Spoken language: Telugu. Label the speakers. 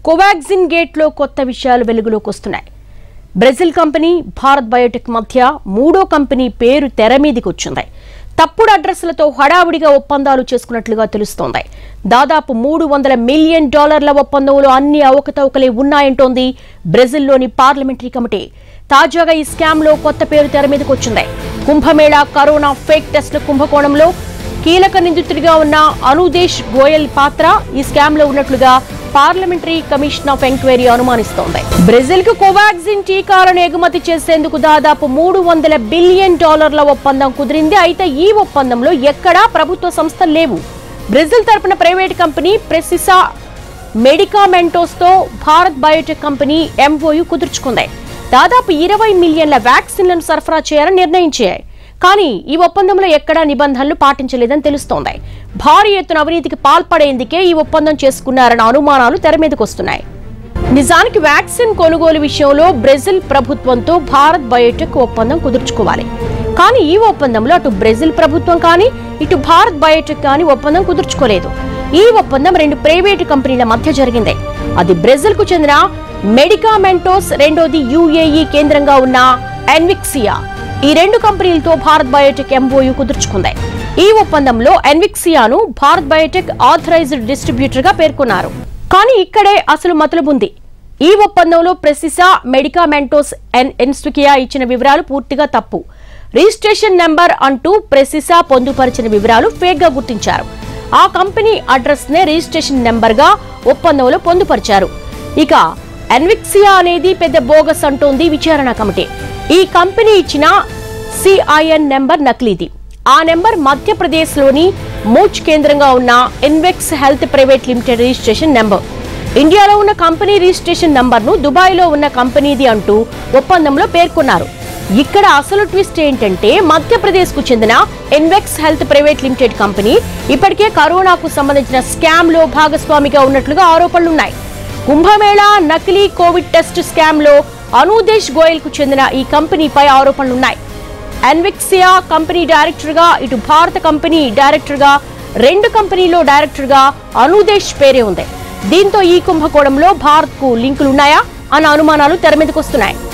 Speaker 1: కోవాక్సిన్ గేట్లో కొత్త విషయాలు వెలుగులోకి వస్తున్నాయి బ్రెజిల్ కంపెనీ భారత్ బయోటెక్ మధ్య మూడో కంపెనీ పేరు తెర మీదికి వచ్చింది తప్పుడు అడ్రస్లతో హడావుడిగా ఒప్పందాలు చేసుకున్నట్లుగా తెలుస్తోంది దాదాపు మూడు వందల మిలియన్ డాలర్ల ఒప్పందంలో అన్ని అవకతవకలే ఉన్నాయంటోంది బ్రెజిల్లోని పార్లమెంటరీ కమిటీ తాజాగా ఈ స్కామ్లో కొత్త పేరు తెర మీదకి వచ్చింది కుంభమేళా కరోనా ఫేక్ టెస్ట్ల కుంభకోణంలో కీలక నిందితుడిగా ఉన్న అనుదేశ్ గోయల్ పాత్ర ఈ స్కామ్ లో ఉన్నట్లుగా పార్లమెంటరీ కమిషన్ ఆఫ్ ఎంక్వైరీ అనుమానిస్తోంది బ్రెజిల్ కు కోవాక్సిన్ టీకాలను ఎగుమతి చేసేందుకు దాదాపు మూడు వందల బిలియన్ డాలర్ల ఒప్పందం కుదిరింది అయితే ఈ ఒప్పందంలో ఎక్కడా ప్రభుత్వ సంస్థలు లేవు బ్రెజిల్ తరపున ప్రైవేట్ కంపెనీ ప్రెసిసా మెడికామెంటోస్ తో భారత్ బయోటెక్ కంపెనీ ఎంఓయు కుదుర్చుకుంది దాదాపు ఇరవై మిలియన్ల వ్యాక్సిన్లను సరఫరా చేయాలని నిర్ణయించాయి కానీ ఈ ఒప్పందంలో ఎక్కడా నిబంధనలు పాటించలేదని తెలుస్తోంది భారీ ఎత్తున అవినీతికి పాల్పడేందుకే ఈ ఒప్పందం చేసుకున్నారన్న అనుమానాలు తెర మీదకు వస్తున్నాయి నిజానికి వ్యాక్సిన్ కొనుగోలు విషయంలో బ్రెజిల్ ప్రభుత్వంతో భారత్ బయోటెక్ ఒప్పందం కుదుర్చుకోవాలి కానీ ఈ ఒప్పందంలో అటు బ్రెజిల్ ప్రభుత్వం కానీ ఇటు భారత్ బయోటెక్ కానీ ఒప్పందం కుదుర్చుకోలేదు ఈ ఒప్పందం రెండు ప్రైవేటు కంపెనీల మధ్య జరిగింది అది బ్రెజిల్ కు చెందిన మెడికామెంటోస్ రెండోది యుఏఈ కేంద్రంగా ఉన్న ఎన్విక్సియా ఈ రెండు కంపెనీలతో భారత్ బయోటెక్ ఎంఓయు కుదుర్చుకుంది ఈ ఒప్పందంలో ఎన్విక్సియాను భారత్ బయోటెక్ ఆథరైజ్డ్ డిస్ట్రిబ్యూటర్ గా పేర్కొన్నారు కానీ ఇక్కడే అసలు మతలబుంది ఈ ఒప్పందంలో ప్రెసిసా మెడికామెంటోస్ ఎన్ ఎన్స్టుకియా ఇచ్చిన వివరాలు పూర్తిగా తప్పు రిజిస్ట్రేషన్ నెంబర్ అంటూ ప్రెసిసా పొందుపరిచిన వివరాలు ఫేక్ గా గుర్తించారు ఆ కంపెనీ అడ్రస్ నే రిజిస్ట్రేషన్ నెంబర్ గా ఒప్పందంలో పొందుపరిచారు ఇక ఎన్విక్సియా అనేది పెద్ద బోగస్ అంటోంది విచారణ కమిటీ ఈ కంపెనీ ఇచ్చిన సిఐఎన్ నెంబర్ నకిలీది ఆ నెంబర్ మధ్యప్రదేశ్లోని మూచ్ కేంద్రంగా ఉన్న Invex health private limited registration number ఇండియాలో ఉన్న కంపెనీ రిజిస్ట్రేషన్ నంబర్ను దుబాయ్లో ఉన్న కంపెనీది అంటూ ఒప్పందంలో పేర్కొన్నారు ఇక్కడ అసలు ట్విస్ట్ ఏంటంటే మధ్యప్రదేశ్ కు చెందిన Invex health private limited company ఇప్పటికే కరోనాకు సంబంధించిన స్కామ్ లో భాగస్వామిగా ఉన్నట్లుగా ఆరోపణలున్నాయి కుంభమేళా నకిలీ కోవిడ్ టెస్ట్ స్కామ్ లో అనుదేశ్ గోయల్ కు చెందిన ఈ కంపెనీపై ఆరోపణలున్నాయి ఎన్విక్సియా కంపెనీ డైరెక్టర్ గా ఇటు భారత కంపెనీ డైరెక్టర్ గా రెండు కంపెనీలో డైరెక్టర్ గా అనుదేశ్ పేరే ఉంది దీంతో ఈ కుంభకోణంలో భారత్ కు లింకులున్నాయా అన్న అనుమానాలు తెర మీదకొస్తున్నాయి